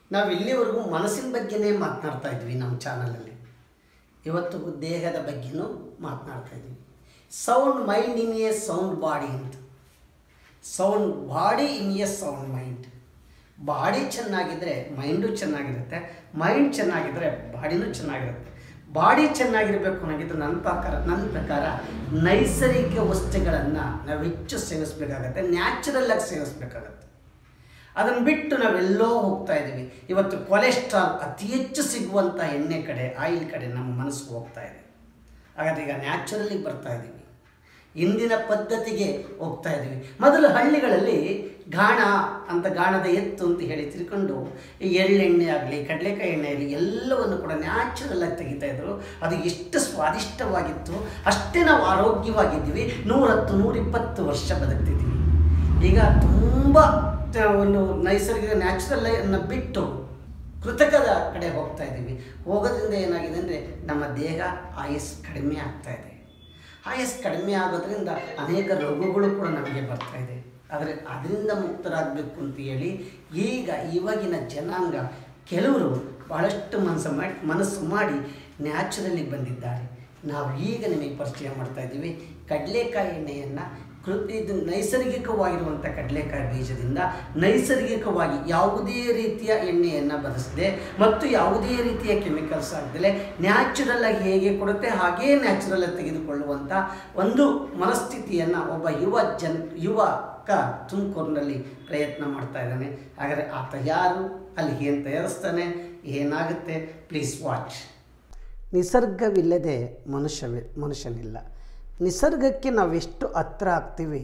ನಾವು ಇಲ್ಲಿವರೆಗೂ ಮನಸ್ಸಿನ ಬಗ್ಗೆನೇ ಮಾತನಾಡ್ತಾ ಇದ್ವಿ ನಮ್ಮ ಚಾನಲಲ್ಲಿ ಇವತ್ತು ದೇಹದ ಬಗ್ಗೆನೂ ಮಾತನಾಡ್ತಾ ಇದ್ವಿ sound mind in a sound body ಅಂತ sound body in a sound mind body ಚೆನ್ನಾಗಿದ್ದರೆ ಮೈಂಡು ಚೆನ್ನಾಗಿರುತ್ತೆ ಮೈಂಡ್ ಚೆನ್ನಾಗಿದ್ದರೆ ಬಾಡಿನೂ ಚೆನ್ನಾಗಿರುತ್ತೆ ಬಾಡಿ ಚೆನ್ನಾಗಿರಬೇಕು ಅನ್ನೋಗಿದ್ದು ನನ್ನ ಪ್ರಕಾರ ನನ್ನ ಪ್ರಕಾರ ನೈಸರ್ಗಿಕ ವಸ್ತುಗಳನ್ನು ನಾವು ಹೆಚ್ಚು ಸೇವಿಸಬೇಕಾಗತ್ತೆ ನ್ಯಾಚುರಲ್ ಆಗಿ ಸೇವಿಸಬೇಕಾಗತ್ತೆ ಅದನ್ನು ಬಿಟ್ಟು ನಾವೆಲ್ಲೋ ಹೋಗ್ತಾ ಇದ್ದೀವಿ ಇವತ್ತು ಕೊಲೆಸ್ಟ್ರಾಲ್ ಅತಿ ಹೆಚ್ಚು ಸಿಗುವಂಥ ಎಣ್ಣೆ ಕಡೆ ಆಯಿಲ್ ಕಡೆ ನಮ್ಮ ಮನಸ್ಸು ಹೋಗ್ತಾ ಇದೆ ಹಾಗಾದ್ರೆ ಈಗ ನ್ಯಾಚುರಲಿಗೆ ಬರ್ತಾ ಇದ್ದೀವಿ ಇಂದಿನ ಪದ್ಧತಿಗೆ ಹೋಗ್ತಾ ಇದ್ದೀವಿ ಮೊದಲು ಹಳ್ಳಿಗಳಲ್ಲಿ ಗಾಣ ಅಂತ ಗಾಣದ ಎತ್ತು ಅಂತ ಹೇಳಿ ತಿಳ್ಕೊಂಡು ಈ ಎಳ್ಳೆಣ್ಣೆ ಆಗಲಿ ಕಡಲೆಕಾಯಿ ಎಣ್ಣೆ ಆಗಲಿ ಎಲ್ಲವನ್ನು ಕೂಡ ನ್ಯಾಚುರಲ್ ಆಗಿ ತೆಗಿತಾ ಇದ್ರು ಅದು ಎಷ್ಟು ಸ್ವಾದಿಷ್ಟವಾಗಿತ್ತು ಅಷ್ಟೇ ನಾವು ಆರೋಗ್ಯವಾಗಿದ್ದೀವಿ ನೂರತ್ತು ನೂರಿಪ್ಪತ್ತು ವರ್ಷ ಬದುಕ್ತಿದ್ದೀವಿ ಈಗ ತುಂಬ ತ- ಒಂದು ನೈಸರ್ಗಿಕ ನ್ಯಾಚುರಲ್ ಅನ್ನು ಬಿಟ್ಟು ಕೃತಕದ ಕಡೆ ಹೋಗ್ತಾ ಇದ್ದೀವಿ ಹೋಗೋದ್ರಿಂದ ಏನಾಗಿದೆ ಅಂದರೆ ನಮ್ಮ ದೇಹ ಆಯಸ್ ಕಡಿಮೆ ಆಗ್ತಾ ಇದೆ ಆಯಸ್ ಕಡಿಮೆ ಆಗೋದ್ರಿಂದ ಅನೇಕ ರೋಗಗಳು ಕೂಡ ನಮಗೆ ಬರ್ತಾ ಇದೆ ಆದರೆ ಅದರಿಂದ ಮುಕ್ತರಾಗಬೇಕು ಅಂತ ಹೇಳಿ ಈಗ ಇವಾಗಿನ ಜನಾಂಗ ಕೆಲವರು ಬಹಳಷ್ಟು ಮನಸ್ಸು ಮಾಡಿ ಮನಸ್ಸು ಮಾಡಿ ನ್ಯಾಚುರಲಿಗೆ ಬಂದಿದ್ದಾರೆ ನಾವು ಈಗ ನಿಮಗೆ ಪರಿಚಯ ಮಾಡ್ತಾ ಇದ್ದೀವಿ ಕಡಲೆಕಾಯಿ ಎಣ್ಣೆಯನ್ನು ಕೃ ಇದು ನೈಸರ್ಗಿಕವಾಗಿರುವಂಥ ಕಡಲೆಕಾಯಿ ಬೀಜದಿಂದ ನೈಸರ್ಗಿಕವಾಗಿ ಯಾವುದೇ ರೀತಿಯ ಎಣ್ಣೆಯನ್ನು ಬದಲಿಸದೆ ಮತ್ತು ಯಾವುದೇ ರೀತಿಯ ಕೆಮಿಕಲ್ಸ್ ಆಗದಲೆ ನ್ಯಾಚುರಲ್ ಆಗಿ ಹೇಗೆ ಕೊಡುತ್ತೆ ಹಾಗೇ ನ್ಯಾಚುರಲ್ ಆಗಿ ತೆಗೆದುಕೊಳ್ಳುವಂಥ ಒಂದು ಮನಸ್ಥಿತಿಯನ್ನು ಒಬ್ಬ ಯುವ ಜನ್ ಯುವಕ ತುಮಕೂರಿನಲ್ಲಿ ಪ್ರಯತ್ನ ಮಾಡ್ತಾ ಇದ್ದಾನೆ ಹಾಗಾದರೆ ಆತ ಯಾರು ಅಲ್ಲಿ ಏನು ತಯಾರಿಸ್ತಾನೆ ಏನಾಗುತ್ತೆ ಪ್ಲೀಸ್ ವಾಚ್ ನಿಸರ್ಗವಿಲ್ಲದೆ ಮನುಷ್ಯವಿ ಮನುಷ್ಯನಿಲ್ಲ ನಿಸರ್ಗಕ್ಕೆ ನಾವೆಷ್ಟು ಹತ್ರ ಆಗ್ತೀವಿ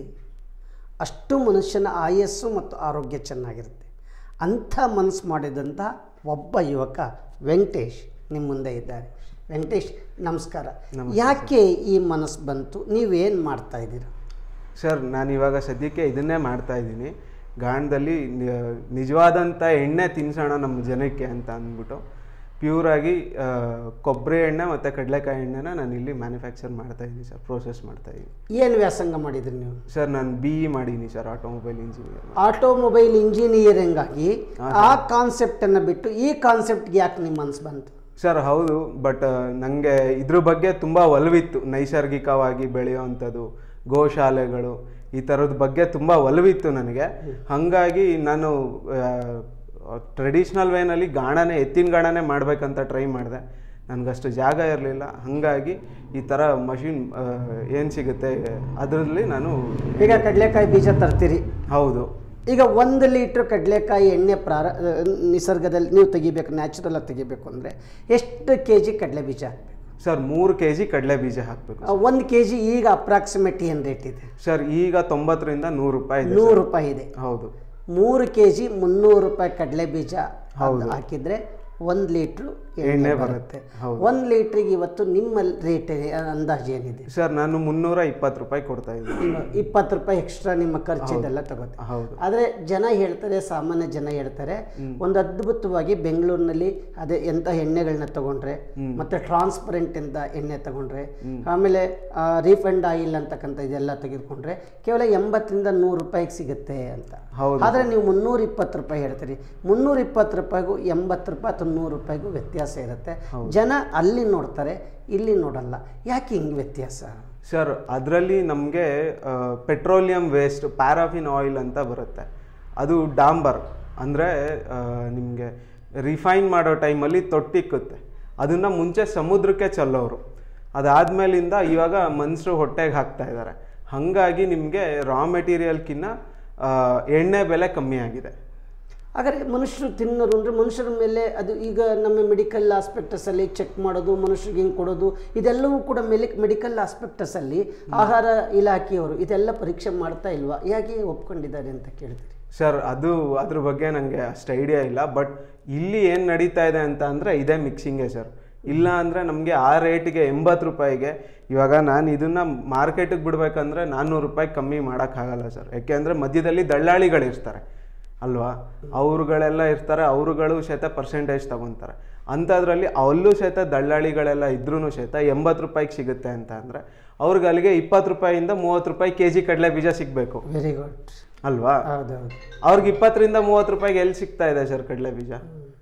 ಅಷ್ಟು ಮನುಷ್ಯನ ಆಯಸ್ಸು ಮತ್ತು ಆರೋಗ್ಯ ಚೆನ್ನಾಗಿರುತ್ತೆ ಅಂಥ ಮನಸ್ಸು ಮಾಡಿದಂಥ ಒಬ್ಬ ಯುವಕ ವೆಂಕಟೇಶ್ ನಿಮ್ಮ ಮುಂದೆ ಇದ್ದಾರೆ ವೆಂಕಟೇಶ್ ನಮಸ್ಕಾರ ಯಾಕೆ ಈ ಮನಸ್ಸು ಬಂತು ನೀವೇನು ಮಾಡ್ತಾ ಇದ್ದೀರಾ ಸರ್ ನಾನು ಇವಾಗ ಸದ್ಯಕ್ಕೆ ಇದನ್ನೇ ಮಾಡ್ತಾ ಇದ್ದೀನಿ ಗಾಣದಲ್ಲಿ ನಿ- ನಿಜವಾದಂಥ ಎಣ್ಣೆ ತಿನ್ಸೋಣ ನಮ್ಮ ಜನಕ್ಕೆ ಅಂತ ಅಂದ್ಬಿಟ್ಟು ಪ್ಯೂರಾಗಿ ಕೊಬ್ಬರಿ ಎಣ್ಣೆ ಮತ್ತು ಕಡಲೆಕಾಯಿ ಎಣ್ಣೆನ ನಾನು ಇಲ್ಲಿ ಮ್ಯಾನುಫ್ಯಾಕ್ಚರ್ ಮಾಡ್ತಾ ಇದ್ದೀನಿ ಸರ್ ಪ್ರೋಸೆಸ್ ಮಾಡ್ತಾ ಇದ್ದೀನಿ ಏನು ವ್ಯಾಸಂಗ ಮಾಡಿದ್ರಿ ನೀವು ಸರ್ ನಾನು ಬಿ ಇ ಮಾಡಿದ್ದೀನಿ sir automobile engineer automobile engineering ಆಗಿ ಆ ಕಾನ್ಸೆಪ್ಟನ್ನು ಬಿಟ್ಟು ಈ ಕಾನ್ಸೆಪ್ಟ್ಗೆ ಯಾಕೆ ನಿಮ್ಮ ಮನಸ್ಸು ಬಂತು ಸರ್ ಹೌದು ಬಟ್ ನನಗೆ ಇದ್ರ ಬಗ್ಗೆ ತುಂಬ ಒಲವಿತ್ತು ನೈಸರ್ಗಿಕವಾಗಿ ಬೆಳೆಯುವಂಥದ್ದು ಗೋಶಾಲೆಗಳು ಈ ಥರದ ಬಗ್ಗೆ ತುಂಬ ಒಲವಿತ್ತು ನನಗೆ ಹಾಗಾಗಿ ನಾನು ಟ್ರೆಡಿಷ್ನಲ್ ವೇನಲ್ಲಿ ಗಾಣನೇ ಎತ್ತಿನ ಗಾಣನೇ ಮಾಡಬೇಕಂತ ಟ್ರೈ ಮಾಡಿದೆ ನನಗಷ್ಟು ಜಾಗ ಇರಲಿಲ್ಲ ಹಾಗಾಗಿ ಈ ಥರ ಮಷಿನ್ ಏನು ಸಿಗುತ್ತೆ ಅದರಲ್ಲಿ ನಾನು ಈಗ ಕಡಲೆಕಾಯಿ ಬೀಜ ತರ್ತೀರಿ ಹೌದು ಈಗ ಒಂದು ಲೀಟ್ರ್ ಕಡಲೆಕಾಯಿ ಎಣ್ಣೆ ಪ್ರಾರ ನಿಸರ್ಗದಲ್ಲಿ ನೀವು ತೆಗಿಬೇಕು ನ್ಯಾಚುರಲ್ ಆಗಿ ತೆಗಿಬೇಕು ಅಂದರೆ ಎಷ್ಟು ಕೆ ಜಿ ಕಡಲೆ ಬೀಜ ಹಾಕ್ಬೇಕು ಸರ್ ಮೂರು ಕೆ ಜಿ ಕಡಲೆ ಬೀಜ ಹಾಕಬೇಕು ಒಂದು ಕೆ ಜಿ ಈಗ ಅಪ್ರಾಕ್ಸಿಮೇಟ್ ಏನು ರೇಟ್ ಇದೆ ಸರ್ ಈಗ ತೊಂಬತ್ತರಿಂದ ನೂರು ರೂಪಾಯಿ ಇದೆ ನೂರು ಸರ್. ರೂಪಾಯಿ ಇದೆ ಹೌದು ಮೂರು ಕೆ ಜಿ ಮುನ್ನೂರು ರೂಪಾಯಿ ಕಡಲೆ ಬೀಜ ಹಾಕಿದರೆ ಒಂದು ಲೀಟ್ರು ಎಣ್ಣೆ ಎಣ್ಣೆ ಬರುತ್ತೆ ಬರುತ್ತೆ. ಹೌದು. ಒಂದು ಲೀಟ್ರಿಗೆ ಇವತ್ತು ನಿಮ್ಮ ರೇಟ್ ಅಂದಾಜು ಏನಿದೆ ಸರ್ ನಾನು ಮುನ್ನೂರ ಇಪ್ಪತ್ತು ರೂಪಾಯಿ ಕೊಡ್ತಾ ಇದ್ದೀನಿ ಇಪ್ಪತ್ತು ರೂಪಾಯಿ ಎಕ್ಸ್ಟ್ರಾ ನಿಮ್ಮ ಖರ್ಚಿದೆಲ್ಲ ತಗೋತೀವಿ ಹೌದು ಆದರೆ ಜನ ಹೇಳ್ತಾರೆ ಸಾಮಾನ್ಯ ಜನ ಹೇಳ್ತಾರೆ ಒಂದು ಅದ್ಭುತವಾಗಿ ಬೆಂಗಳೂರಿನಲ್ಲಿ ಅದೇ ಎಂಥ ಎಣ್ಣೆಗಳನ್ನ ತಗೊಂಡ್ರೆ ಮತ್ತೆ ಟ್ರಾನ್ಸ್ಪರೆಂಟ್ ಅಂತ ಎಣ್ಣೆ ತಗೊಂಡ್ರೆ ಆಮೇಲೆ ರೀಫಂಡ್ ಆಯಿಲ್ ಅಂತಕ್ಕಂಥ ಇದೆಲ್ಲ ತೆಗೆದುಕೊಂಡ್ರೆ ಕೇವಲ ಎಂಬತ್ತರಿಂದ ನೂರು ರೂಪಾಯಿಗೆ ಸಿಗುತ್ತೆ ಅಂತ ಹೌದು ಆದರೆ ನೀವು ಮುನ್ನೂರ ಇಪ್ಪತ್ತು ರೂಪಾಯಿ ಹೇಳ್ತೀರಿ ಮುನ್ನೂರ ಇಪ್ಪತ್ತು ರೂಪಾಯಿಗೂ ಎಂಬತ್ತು ರೂಪಾಯಿ ಅಥವಾ ನೂರು ರೂಪಾಯಿಗೂ ವ್ಯತ್ಯಾಸ ಇರುತ್ತೆ ಜನ ಅಲ್ಲಿ ನೋಡ್ತಾರೆ ಇಲ್ಲಿ ನೋಡಲ್ಲ ಯಾಕೆ ಹಿಂಗೆ ವ್ಯತ್ಯಾಸ ಸರ್ ಅದರಲ್ಲಿ ನಮಗೆ ಪೆಟ್ರೋಲಿಯಂ ವೇಸ್ಟ್ ಪ್ಯಾರಾಫಿನ್ ಆಯಿಲ್ ಅಂತ ಬರುತ್ತೆ ಅದು ಡಾಂಬರ್ ಅಂದರೆ ನಿಮಗೆ ರಿಫೈನ್ ಮಾಡೋ ಟೈಮಲ್ಲಿ ತೊಟ್ಟಿಕ್ಕುತ್ತೆ ಅದನ್ನು ಮುಂಚೆ ಸಮುದ್ರಕ್ಕೆ ಚೆಲ್ಲೋರು ಅದಾದಮೇಲಿಂದ ಇವಾಗ ಮನುಷ್ಯರು ಹೊಟ್ಟೆಗೆ ಹಾಕ್ತಾ ಇದ್ದಾರೆ ಹಾಗಾಗಿ ನಿಮಗೆ ರಾ ಮೆಟೀರಿಯಲ್ಕಿನ್ನ ಎಣ್ಣೆ ಬೆಲೆ ಕಮ್ಮಿ ಆಗಿದೆ ಹಾಗಾದ್ರೆ ಮನುಷ್ಯರು ತಿನ್ನೋರು ಅಂದರೆ ಮನುಷ್ಯರ ಮೇಲೆ ಅದು ಈಗ ನಮ್ಮ ಮೆಡಿಕಲ್ ಆಸ್ಪೆಕ್ಟಸಲ್ಲಿ ಚೆಕ್ ಮಾಡೋದು ಮನುಷ್ಯರಿಗೆ ಹಿಂಗೆ ಕೊಡೋದು ಇದೆಲ್ಲವೂ ಕೂಡ ಮೆಲಿ ಮೆಡಿಕಲ್ ಆಸ್ಪೆಕ್ಟಸಲ್ಲಿ ಆಹಾರ ಇಲಾಖೆಯವರು ಇದೆಲ್ಲ ಪರೀಕ್ಷೆ ಮಾಡ್ತಾ ಇಲ್ವಾ ಯಾಕೆ ಒಪ್ಕೊಂಡಿದ್ದಾರೆ ಅಂತ ಕೇಳ್ತೀರಿ ಸರ್ ಅದು ಅದ್ರ ಬಗ್ಗೆ ನನಗೆ ಅಷ್ಟು ಐಡಿಯಾ ಇಲ್ಲ ಬಟ್ ಇಲ್ಲಿ ಏನು ನಡೀತಾ ಇದೆ ಅಂತ ಅಂದರೆ ಇದೇ ಮಿಕ್ಸಿಂಗೇ ಸರ್ ಇಲ್ಲ ಅಂದರೆ ನಮಗೆ ಆ ರೇಟಿಗೆ ಎಂಬತ್ತು ರೂಪಾಯಿಗೆ ಇವಾಗ ನಾನು ಇದನ್ನು ಮಾರ್ಕೆಟಿಗೆ ಬಿಡಬೇಕಂದ್ರೆ ನಾನ್ನೂರು ರೂಪಾಯಿ ಕಮ್ಮಿ ಮಾಡೋಕ್ಕಾಗಲ್ಲ ಸರ್ ಯಾಕೆಂದರೆ ಮಧ್ಯದಲ್ಲಿ ದಳ್ಳಾಳಿಗಳಿರ್ತಾರೆ ಅಲ್ವಾ ಅವ್ರುಗಳೆಲ್ಲ ಇರ್ತಾರೆ ಅವರುಗಳು ಸಹಿತ ಪರ್ಸೆಂಟೇಜ್ ತಗೊತಾರೆ ಅಂಥದ್ರಲ್ಲಿ ಅಲ್ಲೂ ಸಹಿತ ದಳ್ಳಾಳಿಗಳೆಲ್ಲ ಇದ್ರೂ ಸಹಿತ ಎಂಬತ್ತು ರೂಪಾಯಿಗೆ ಸಿಗುತ್ತೆ ಅಂತ ಅಂದರೆ ಅವ್ರಿಗೆ ಅಲ್ಲಿಗೆ ಇಪ್ಪತ್ತು ರೂಪಾಯಿಂದ ಮೂವತ್ತು ರೂಪಾಯಿ ಕೆ ಜಿ ಕಡಲೆ ಬೀಜ ಸಿಗಬೇಕು ವೆರಿ ಗುಡ್ ಅಲ್ವಾ ಹೌದೌದು ಅವ್ರಿಗೆ ಇಪ್ಪತ್ತರಿಂದ ಮೂವತ್ತು ರೂಪಾಯಿಗೆ ಎಲ್ಲಿ ಸಿಗ್ತಾ ಇದೆ ಸರ್ ಕಡಲೆ ಬೀಜ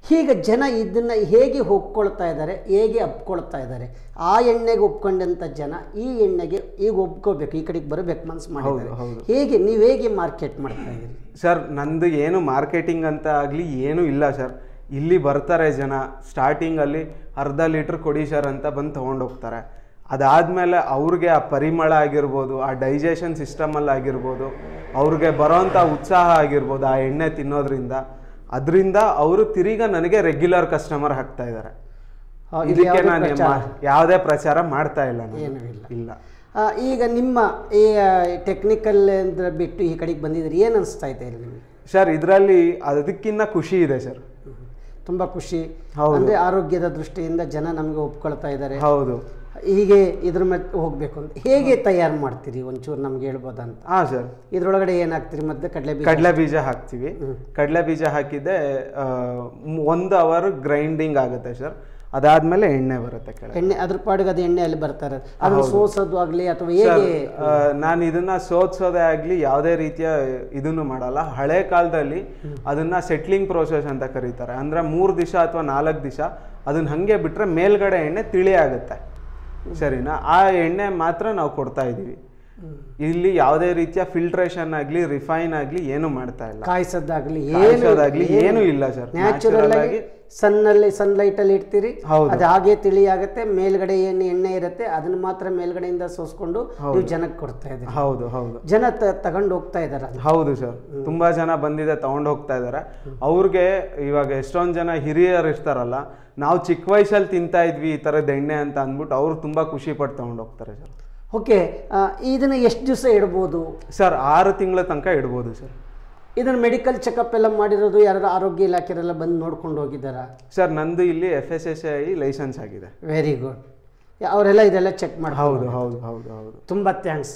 ಈಗ ಜನ ಇದನ್ನು ಹೇಗೆ ಒಪ್ಕೊಳ್ತಾ ಇದ್ದಾರೆ ಹೇಗೆ ಅಪ್ಕೊಳ್ತಾ ಇದ್ದಾರೆ ಆ ಎಣ್ಣೆಗೆ ಒಪ್ಕೊಂಡಂಥ ಜನ ಈ ಎಣ್ಣೆಗೆ ಈಗ ಒಪ್ಕೋಬೇಕು ಈ ಕಡೆಗೆ ಬರಬೇಕು ಮನಸ್ಸು ಮಾಡಿದ್ದಾರೆ ಹೌದು. ಹೇಗೆ ನೀವು ಹೇಗೆ ಮಾರ್ಕೆಟ್ ಮಾಡ್ತಾ ಇದ್ದೀರಿ ಸರ್ ನಂದು ಏನು ಮಾರ್ಕೆಟಿಂಗ್ ಅಂತ ಆಗಲಿ ಏನೂ ಇಲ್ಲ ಸರ್ ಇಲ್ಲಿ ಬರ್ತಾರೆ ಜನ ಸ್ಟಾರ್ಟಿಂಗಲ್ಲಿ ಅರ್ಧ ಲೀಟ್ರ್ ಕೊಡಿ ಸರ್ ಅಂತ ಬಂದು ತೊಗೊಂಡೋಗ್ತಾರೆ ಅದಾದಮೇಲೆ ಅವ್ರಿಗೆ ಆ ಪರಿಮಳ ಆಗಿರ್ಬೋದು ಆ ಡೈಜೆಷನ್ ಸಿಸ್ಟಮಲ್ಲಿ ಆಗಿರ್ಬೋದು ಅವ್ರಿಗೆ ಬರೋವಂಥ ಉತ್ಸಾಹ ಆಗಿರ್ಬೋದು ಆ ಎಣ್ಣೆ ತಿನ್ನೋದ್ರಿಂದ ಅದರಿಂದ ಅವರು ತಿರ್ಗಾ ನನಗೆ ರೆಗ್ಯುಲರ್ ಕಸ್ಟಮರ್ ಆಗ್ತಾ ಇದ್ದಾರೆ ಆ, ಇದು ಇದಕ್ಕೆ ಯಾವುದೇ ನಾನು ಪ್ರಚಾರ? ಯಾವುದೇ ಪ್ರಚಾರ ಮಾಡ್ತಾ ಇಲ್ಲ ನಾನು ಏನೂ ಇಲ್ಲ ಇಲ್ಲ ಆ, ಈಗ ನಿಮ್ಮ ಈ ಟೆಕ್ನಿಕಲ್ ಅಂದ್ರೆ ಬಿಟ್ಟು ಈ ಕಡೆಗೆ ಬಂದಿದ್ದೀರಿ ಏನು ಅನಿಸ್ತಾ ಇದೆ ಇಲ್ಲಿ ನಿಮಗೆ ಸರ್ ಇದರಲ್ಲಿ ಅದಕ್ಕಿಂತ ಖುಷಿ ಇದೆ ಸರ್ ತುಂಬ ಖುಷಿ ಹೌದು. ಅಂದರೆ ಆರೋಗ್ಯದ ದೃಷ್ಟಿಯಿಂದ ಜನ ನಮಗೆ ಒಪ್ಕೊಳ್ತಾ ಇದ್ದಾರೆ ಹೌದು ಹೀಗೆ ಇದ್ರ ಮೇಲೆ ಹೋಗಬೇಕು ಅಂತ ಹೇಗೆ ತಯಾರು ಮಾಡ್ತೀರಿ ಒಂಚೂರು ನಮ್ಗೆ ಹೇಳ್ಬೋದಾ ಅಂತ ಹಾಂ ಸರ್ ಇದ್ರೊಳಗಡೆ ಏನಾಗ್ತೀರಿ ಮತ್ತೆ ಕಡಲೆ ಬೀಜ ಕಡಲೆ ಬೀಜ ಹಾಕ್ತೀವಿ ಕಡಲೆ ಬೀಜ ಹಾಕಿದ್ದೆ ಆ, ಮ್- ಒಂದು ಅವರ್ ಗ್ರೈಂಡಿಂಗ್ ಆಗುತ್ತೆ ಸರ್ ಅದಾದ್ಮೇಲೆ ಎಣ್ಣೆ ಬರುತ್ತೆ ಕೆಳಗೆ ಎಣ್ಣೆ ಅದ್ರ ಪಾಡಿಗೆ ಅದು ಎಣ್ಣೆ ಅಲ್ಲಿ ಬರ್ತಾರೆ ಅದನ್ನ ಸೋಸೋದು ಆಗಲಿ ಅಥವಾ ಹೇಗೆ ನಾನು ಇದನ್ನ ಸೋದ್ಸೋದೇ ಆಗಲಿ ಯಾವುದೇ ರೀತಿಯ ಇದನ್ನು ಮಾಡಲ್ಲ ಹಳೆ ಕಾಲದಲ್ಲಿ ಅದನ್ನ ಸೆಟ್ಲಿಂಗ್ ಪ್ರೋಸೆಸ್ ಅಂತ ಕರೀತಾರೆ ಅಂದ್ರೆ ಮೂರು ದಿವಸ ಅಥವಾ ನಾಲ್ಕು ದಿವಸ ಅದನ್ನ ಹಂಗೆ ಬಿಟ್ರೆ ಮೇಲ್ಗಡೆ ಎಣ್ಣೆ ತಿಳಿ ಆಗುತ್ತೆ ಸರಿನಾ ಆ ಎಣ್ಣೆ ಮಾತ್ರ ನಾವು ಕೊಡ್ತಾ ಇದೀವಿ ಇಲ್ಲಿ ಯಾವುದೇ ರೀತಿಯ ಫಿಲ್ಟ್ರೇಷನ್ ಆಗಲಿ ರಿಫೈನ್ ಆಗಲಿ ಏನು ಮಾಡ್ತಾ ಇಲ್ಲ ಕಾಯಿಸೋದಾಗ್ಲಿ ಕಾಯಿಸೋದಾಗ್ಲಿ ಏನೂ ಇಲ್ಲ ಸರ್ ನ್ಯಾಚುರಲ್ ಆಗಿ ಸನ್ನಲ್ಲಿ ಸನ್ಲೈಟ್ ಅಲ್ಲಿ ಇಡ್ತೀರಿ ಹೌದು. ಅದು ಹಾಗೆ ತಿಳಿ ಆಗುತ್ತೆ ಮೇಲ್ಗಡೆ ಏನು ಎಣ್ಣೆ ಇರುತ್ತೆ ಅದನ್ನ ಮಾತ್ರ ಮೇಲ್ಗಡೆಯಿಂದ ಸೋಸ್ಕೊಂಡು ನೀವು ಜನಕ್ಕೆ ಕೊಡ್ತಾ ಇದ್ದೀರಿ ಹೌದು ಹೌದು ಜನ ತ- ತಗೊಂಡು ಹೋಗ್ತಾ ಇದಾರೆ ಅದನ್ನ. ಹೌದು ಸರ್ ತುಂಬಾ ಜನ ಬಂದಿದೆ ತಗೊಂಡು ಹೋಗ್ತಾ ಇದ್ದಾರೆ ಅವ್ರಿಗೆ ಇವಾಗ ಎಷ್ಟೊಂದು ಜನ ಹಿರಿಯರು ಇರ್ತಾರಲ್ಲ ನಾವು ಚಿಕ್ಕ ವಯಸ್ಸಲ್ಲಿ ತಿಂತಾ ಇದ್ವಿ ಈ ಥರದ ಎಣ್ಣೆ ಅಂತ ಅಂದ್ಬಿಟ್ಟು ಅವ್ರು ತುಂಬಾ ಖುಷಿ ಪಟ್ಟು ತಗೊಂಡು ಹೋಗ್ತಾರೆ ಸರ್ ಓಕೆ ಆ, ಇದನ್ನ ಎಷ್ಟು ದಿವಸ ಇಡ್ಬೋದು ಸರ್ ಆರು ತಿಂಗಳ ತನಕ ಇಡ್ಬೋದು ಸರ್ ಇದನ್ನ ಮೆಡಿಕಲ್ ಚೆಕಪ್ ಎಲ್ಲ ಮಾಡಿರೋದು ಯಾರು ಆರೋಗ್ಯ ಇಲಾಖೆಯವರೆಲ್ಲ ಬಂದು ನೋಡ್ಕೊಂಡು ಹೋಗಿದ್ದಾರಾ ಸರ್ ನಂದು ಇಲ್ಲಿ F S S I licence ಆಗಿದೆ ವೆರಿ ಗುಡ್ ಅವರೆಲ್ಲ ಇದೆಲ್ಲ ಚೆಕ್ ಮಾಡಿ ಹೌದು ಹೌದು ಹೌದು ಹೌದು ತುಂಬ ಥ್ಯಾಂಕ್ಸ್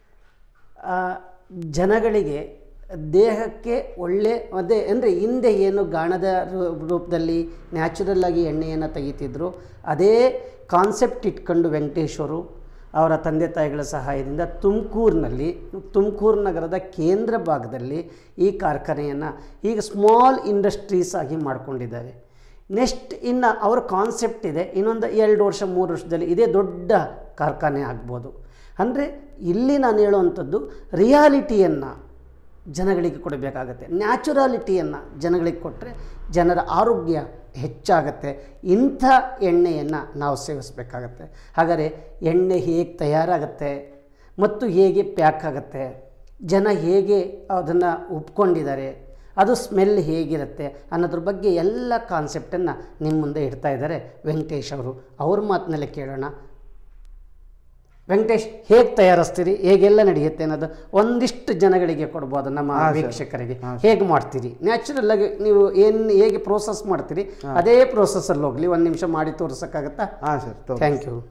ಜನಗಳಿಗೆ ದೇಹಕ್ಕೆ ಒಳ್ಳೆ ಅದೇ ಅಂದರೆ ಹಿಂದೆ ಏನು ಗಾಣದ ರೂ- ರೂಪದಲ್ಲಿ ನ್ಯಾಚುರಲ್ ಆಗಿ ಎಣ್ಣೆಯನ್ನು ತೆಗಿತಿದ್ರು ಅದೇ ಕಾನ್ಸೆಪ್ಟ್ ಇಟ್ಕೊಂಡು ವೆಂಕಟೇಶ್ವರು ಅವರ ತಂದೆ ತಾಯಿಗಳ ಸಹಾಯದಿಂದ ತುಮಕೂರಿನಲ್ಲಿ ತುಮಕೂರು ನಗರದ ಕೇಂದ್ರ ಭಾಗದಲ್ಲಿ ಈ ಕಾರ್ಖಾನೆಯನ್ನು ಈಗ ಸ್ಮಾಲ್ ಇಂಡಸ್ಟ್ರೀಸ್ ಆಗಿ ಮಾಡಿಕೊಂಡಿದ್ದಾರೆ ನೆಕ್ಸ್ಟ್ ಇನ್ನು ಅವರ ಕಾನ್ಸೆಪ್ಟ್ ಇದೆ ಇನ್ನೊಂದು ಎರಡು ವರ್ಷ ಮೂರು ವರ್ಷದಲ್ಲಿ ಇದೇ ದೊಡ್ಡ ಕಾರ್ಖಾನೆ ಆಗ್ಬೋದು ಅಂದರೆ ಇಲ್ಲಿ ನಾನು ಹೇಳುವಂಥದ್ದು ರಿಯಾಲಿಟಿಯನ್ನು ಜನಗಳಿಗೆ ಕೊಡಬೇಕಾಗತ್ತೆ ನ್ಯಾಚುರಾಲಿಟಿಯನ್ನು ಜನಗಳಿಗೆ ಕೊಟ್ಟರೆ ಜನರ ಆರೋಗ್ಯ ಹೆಚ್ಚಾಗತ್ತೆ ಇಂಥ ಎಣ್ಣೆಯನ್ನು ನಾವು ಸೇವಿಸಬೇಕಾಗತ್ತೆ ಹಾಗಾದರೆ ಎಣ್ಣೆ ಹೇಗೆ ತಯಾರಾಗತ್ತೆ ಮತ್ತು ಹೇಗೆ ಪ್ಯಾಕ್ ಆಗುತ್ತೆ ಜನ ಹೇಗೆ ಅದನ್ನು ಒಪ್ಕೊಂಡಿದ್ದಾರೆ ಅದು ಸ್ಮೆಲ್ ಹೇಗಿರುತ್ತೆ ಅನ್ನೋದ್ರ ಬಗ್ಗೆ ಎಲ್ಲ ಕಾನ್ಸೆಪ್ಟನ್ನು ನಿಮ್ಮ ಮುಂದೆ ಇಡ್ತಾ ಇದ್ದಾರೆ ವೆಂಕಟೇಶ್ ಅವರು ಅವ್ರ ಮಾತಿನಲ್ಲೇ ಕೇಳೋಣ ವೆಂಕಟೇಶ್ ಹೇಗೆ ತಯಾರಿಸ್ತೀರಿ ಹೇಗೆಲ್ಲ ನಡೆಯುತ್ತೆ ಅನ್ನೋದು ಒಂದಿಷ್ಟು ಜನಗಳಿಗೆ ಕೊಡ್ಬೋದು ನಮ್ಮ ವೀಕ್ಷಕರಿಗೆ ಹೇಗೆ ಮಾಡ್ತೀರಿ ನ್ಯಾಚುರಲ್ ಆಗಿ ನೀವು ಏನು ಹೇಗೆ ಪ್ರೋಸೆಸ್ ಮಾಡ್ತೀರಿ ಅದೇ ಪ್ರೋಸೆಸ್ಸಲ್ಲಿ ಹೋಗಲಿ ಒಂದು ನಿಮಿಷ ಮಾಡಿ ತೋರ್ಸೋಕ್ಕಾಗತ್ತಾ ಹಾಂ ಸರ್ ತೋ ಥ್ಯಾಂಕ್ ಯು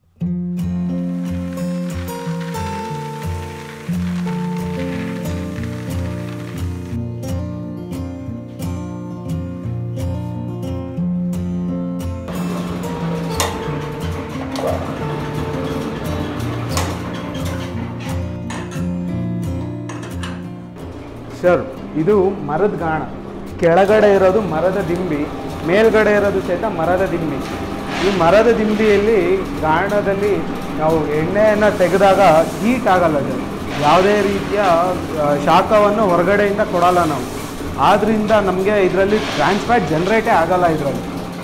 ಸರ್ ಇದು ಮರದ ಗಾಣ ಕೆಳಗಡೆ ಇರೋದು ಮರದ ದಿಂಬಿ ಮೇಲ್ಗಡೆ ಇರೋದು ಸಹಿತ ಮರದ ದಿಂಬಿ ಈ ಮರದ ದಿಂಬಿಯಲ್ಲಿ ಗಾಣದಲ್ಲಿ ನಾವು ಎಣ್ಣೆಯನ್ನು ತೆಗೆದಾಗ ಹೀಟ್ ಆಗಲ್ಲ ಸರ್ ಯಾವುದೇ ರೀತಿಯ ಆ, ಶಾಖವನ್ನು ಹೊರಗಡೆಯಿಂದ ಕೊಡಲ್ಲ ನಾವು ಆದ್ರಿಂದ ನಮಗೆ ಇದರಲ್ಲಿ ಟ್ರಾನ್ಸ್ಫ್ಯಾಟ್ ಜನ್ರೇಟೇ ಆಗಲ್ಲ ಇದರಲ್ಲಿ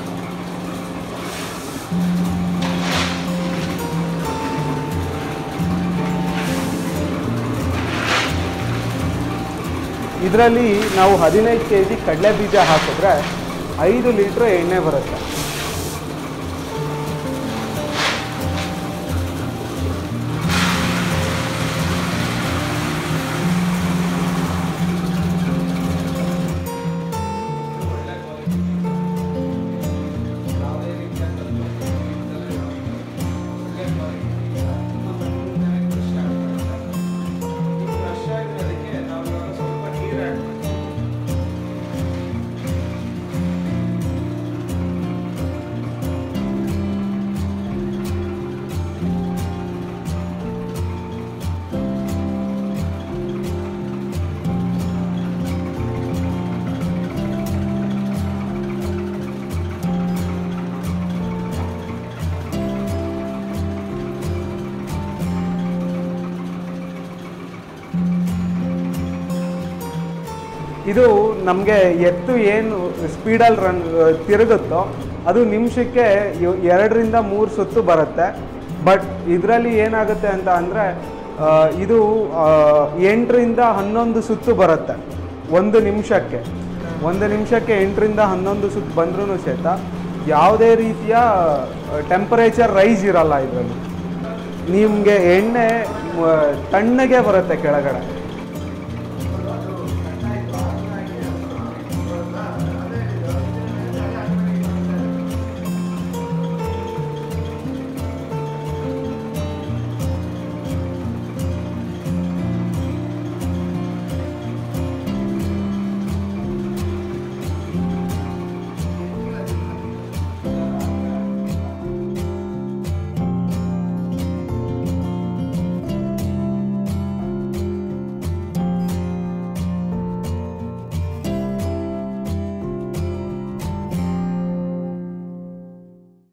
ಇದರಲ್ಲಿ ನಾವು ಹದಿನೈದು ಕೆ ಜಿ ಕಡಲೆ ಬೀಜ ಹಾಕಿದ್ರೆ ಐದು ಲೀಟ್ರ್ ಎಣ್ಣೆ ಬರುತ್ತೆ ಇದು ನಮಗೆ ಎತ್ತು ಏನು ಸ್ಪೀಡಲ್ಲಿ ರನ್ ತಿರುಗುತ್ತೋ ಅದು ನಿಮಿಷಕ್ಕೆ ಯು- ಎರಡರಿಂದ ಮೂರು ಸುತ್ತು ಬರುತ್ತೆ ಬಟ್ ಇದರಲ್ಲಿ ಏನಾಗುತ್ತೆ ಅಂತ ಅಂದರೆ ಇದು ಆ, ಎಂಟರಿಂದ ಹನ್ನೊಂದು ಸುತ್ತು ಬರುತ್ತೆ ಒಂದು ನಿಮಿಷಕ್ಕೆ ಒಂದು ನಿಮಿಷಕ್ಕೆ ಎಂಟರಿಂದ ಹನ್ನೊಂದು ಸುತ್ತು ಬಂದ್ರೂ ಸಹಿತ ಯಾವುದೇ ರೀತಿಯ ಟೆಂಪರೇಚರ್ ರೈಸ್ ಇರಲ್ಲ ಇದರಲ್ಲಿ ನಿಮಗೆ ಎಣ್ಣೆ ಮ, ತಣ್ಣಗೆ ಬರುತ್ತೆ ಕೆಳಗಡೆ